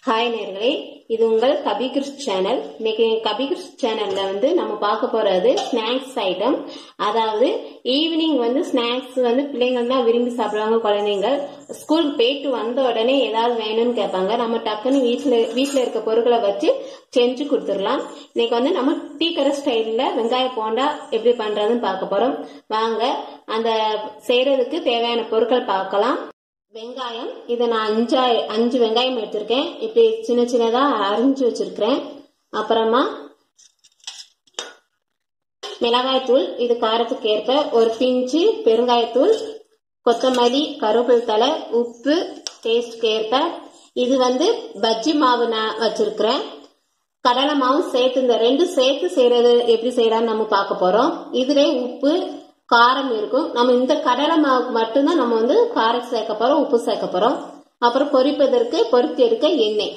hi நேர்களே இது உங்கள் கபிகிருஷ் சேனல் இன்னைக்கு கபிகிருஷ் சேனல்ல வந்து நம்ம பார்க்க போறது ஸ்நாக்ஸ் ஐட்டம் அதாவது ஈவினிங் வந்து ஸ்நாக்ஸ் வந்து பிள்ளைங்கள் தான் விரும்பி சாப்பிடுவாங்க குழந்தைங்க ஸ்கூலுக்கு போயிட்டு வந்த உடனே ஏதாவது வேணும்னு கேட்பாங்க நம்ம டக்குன்னு வீட்டுல வீட்டுல இருக்க பொருட்களை வச்சு செஞ்சு கொடுத்துடலாம் இன்னைக்கு வந்து நம்ம டீக்கரை ஸ்டைல்ல வெங்காய போண்டா எப்படி பண்றதுன்னு பார்க்க போறோம் வாங்க அந்த செய்யறதுக்கு தேவையான பொருட்கள் பார்க்கலாம் வெங்காயம் இதை நான் அஞ்சா அஞ்சு வெங்காயம் எடுத்திருக்கேன் இப்படி சின்ன சின்னதா அரிஞ்சு வச்சிருக்கிறேன் அப்புறமா மிளகாய்த்தூள் இது காரத்துக்கு ஏற்ப ஒரு பிஞ்சு பெருங்காயத்தூள் கொத்தமல்லி கருவேப்பிலை தலை உப்பு டேஸ்ட்க்கு ஏற்ப இது வந்து பஜ்ஜி மாவு நான் வச்சிருக்கிறேன் கடலை மாவும் சேர்த்து இந்த ரெண்டும் சேர்த்து செய்யறது எப்படி செய்யலாம்னு நம்ம பார்க்க போறோம் இதுல உப்பு காரம் இருக்கும் நம்ம இந்த கடலை மாவுக்கு மட்டும்தான் நம்ம வந்து காரம் சேர்க்க போறோம் உப்பு சேர்க்க போறோம் அப்புறம் பொரிப்பதற்கு பொரித்து எடுக்க எண்ணெய்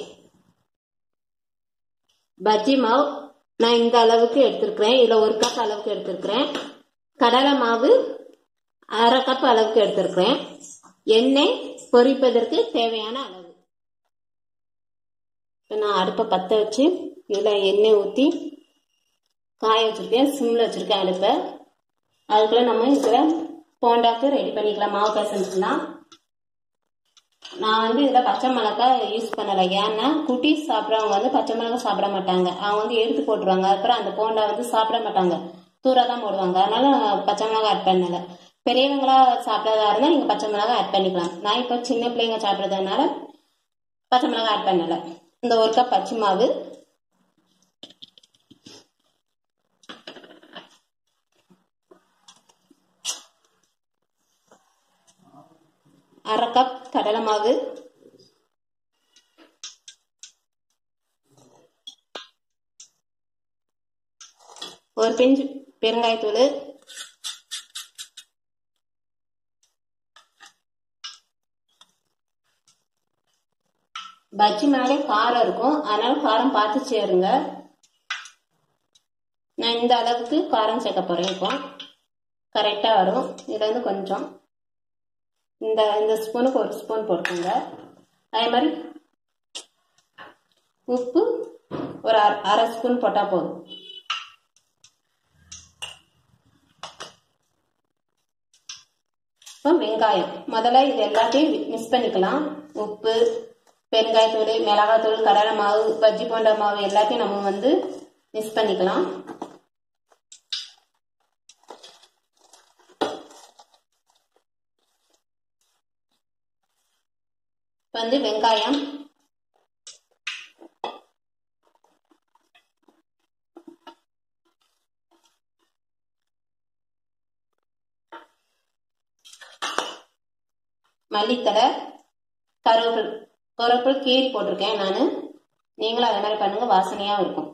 பஜ்ஜி மாவு நான் இந்த அளவுக்கு எடுத்திருக்கிறேன் இதுல ஒரு கப் அளவுக்கு எடுத்திருக்கிறேன் கடலை மாவு அரை கப் அளவுக்கு எடுத்திருக்கிறேன் எண்ணெய் பொரிப்பதற்கு தேவையான அளவு இப்போ நான் அடுப்பை பற்ற வச்சு இதில் எண்ணெய் ஊற்றி காய வச்சுருக்கேன் சிம்மில் வச்சுருக்கேன் அடுப்பை அதுக்குள்ள நம்ம இதில் போண்டாக்கு ரெடி பண்ணிக்கலாம் மாவு பிசைஞ்சுக்கலாம் நான் வந்து இதில் பச்சை மிளகாய் யூஸ் பண்ணலை ஏன்னா குட்டி சாப்பிட்றவங்க வந்து பச்சை மிளகாய் சாப்பிட மாட்டாங்க அவங்க வந்து எடுத்து போட்டுருவாங்க அப்புறம் அந்த போண்டா வந்து சாப்பிட மாட்டாங்க தூரா தான் போடுவாங்க அதனால பச்சை மிளகாய் ஆட் பண்ணலை பெரியவங்களா சாப்பிட்றதா இருந்தால் நீங்கள் பச்சை மிளகாய் ஆட் பண்ணிக்கலாம் நான் இப்போ சின்ன பிள்ளைங்க சாப்பிட்றதுனால பச்சை மிளகாய் ஆட் பண்ணலை இந்த ஒரு கப் பச்சை மாவு அரை கப் கடலை மாவு ஒரு பிஞ்சு பெருங்காயத்தூள் பஜ்ஜி மேலே காரம் இருக்கும் அதனால காரம் பார்த்து சேருங்க நான் இந்த அளவுக்கு காரம் சேர்க்க போறேன் இப்போ கரெக்டாக வரும் இதுல இருந்து கொஞ்சம் இந்த இந்த ஸ்பூனுக்கு ஒரு ஸ்பூன் போட்டுக்கோங்க அதே மாதிரி உப்பு ஒரு அரை ஸ்பூன் போட்டால் போதும் இப்போ வெங்காயம் முதல்ல இது எல்லாத்தையும் மிக்ஸ் பண்ணிக்கலாம் உப்பு பெருங்காயத்தூள் மிளகாத்தூள் கடலை மாவு பஜ்ஜி போண்டா மாவு எல்லாத்தையும் நம்ம வந்து மிக்ஸ் பண்ணிக்கலாம் வந்து வெங்காயம் மல்லித்தலை கருவேப்பில் கருவேப்பில் கீரி போட்டிருக்கேன் நான் நீங்களும் அதே மாதிரி பண்ணுங்க வாசனையாகவும் இருக்கும்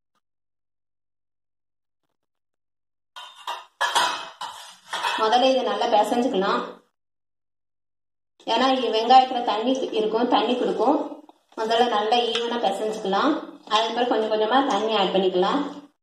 முதல்ல இதை நல்லா பிசைஞ்சுக்கலாம் ஏன்னா வெங்காயத்தில் தண்ணி இருக்கும் தண்ணி கொடுக்கும் முதல்ல நல்லா ஈவனாக பிசைஞ்சுக்கலாம் அதுக்கு பிறகு கொஞ்சம் கொஞ்சமாக தண்ணி ஆட் பண்ணிக்கலாம்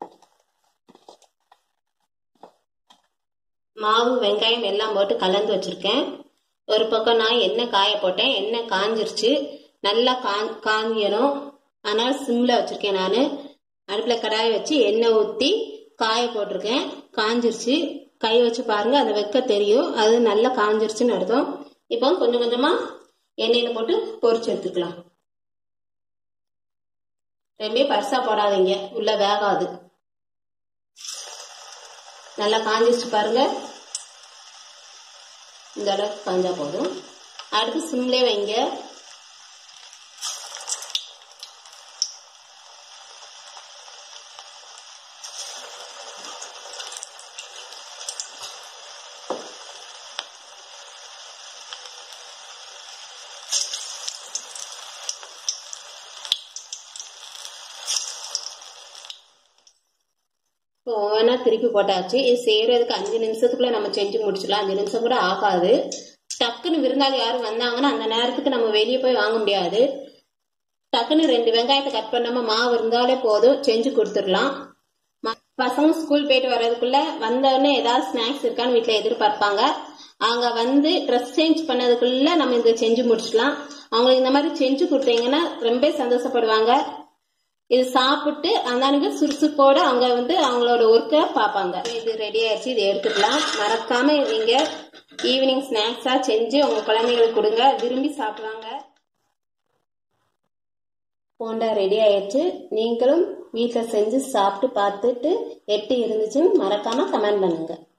மாவு வெங்காயம் எல்லாம் போட்டு கலந்து வச்சுருக்கேன் ஒரு பக்கம் நான் எண்ணெய் காய போட்டேன் எண்ணெய் காஞ்சிருச்சு நல்லா கா காஞ்சியணும் அதனால் சிம்மில் வச்சுருக்கேன் நான் அடுப்பில் கடாயை வச்சு எண்ணெய் ஊற்றி காய போட்டிருக்கேன் காஞ்சிருச்சு கை வச்சு பாருங்க அதை வைக்க தெரியும் அது நல்லா காஞ்சிருச்சுன்னு அர்த்தம் இப்போ கொஞ்சம் கொஞ்சமா எண்ணெயில போட்டு பொரிச்சு எடுத்துக்கலாம் ரொம்ப பரிசா போடாதீங்க உள்ள வேகாது நல்லா காஞ்சிச்சு பாருங்க இந்த அளவுக்கு காஞ்சா போதும் அடுத்து சிம்லே வைங்க இப்போ ஒவ்வொன்றா திருப்பி போட்டாச்சு இது செய்யறதுக்கு அஞ்சு நிமிஷத்துக்குள்ள நம்ம செஞ்சு முடிச்சிடலாம் அஞ்சு நிமிஷம் கூட ஆகாது டக்குன்னு விருந்தாளி யாரும் வந்தாங்கன்னா அந்த நேரத்துக்கு நம்ம வெளியே போய் வாங்க முடியாது டக்குன்னு ரெண்டு வெங்காயத்தை கட் பண்ணாம மாவு இருந்தாலே போதும் செஞ்சு கொடுத்துடலாம் பசங்க ஸ்கூல் போயிட்டு வர்றதுக்குள்ள வந்தோடனே ஏதாவது ஸ்நாக்ஸ் இருக்கான்னு வீட்டில் எதிர்பார்ப்பாங்க அவங்க வந்து ட்ரெஸ் சேஞ்ச் பண்ணதுக்குள்ள நம்ம இதை செஞ்சு முடிச்சிடலாம் அவங்களுக்கு இந்த மாதிரி செஞ்சு கொடுத்தீங்கன்னா ரொம்ப சந்தோஷப்படுவாங்க இது சாப்பிட்டு அந்தானுக்கு சுறுசுறுப்போட அவங்க வந்து அவங்களோட ஒர்க்கை பார்ப்பாங்க இது ரெடி ஆயிடுச்சு இதை எடுத்துக்கலாம் மறக்காம நீங்க ஈவினிங் ஸ்நாக்ஸா செஞ்சு உங்க குழந்தைங்களுக்கு கொடுங்க விரும்பி சாப்பிடுவாங்க போண்டா ரெடி ஆயிடுச்சு நீங்களும் வீட்டில் செஞ்சு சாப்பிட்டு பார்த்துட்டு எப்படி இருந்துச்சுன்னு மறக்காம கமெண்ட் பண்ணுங்க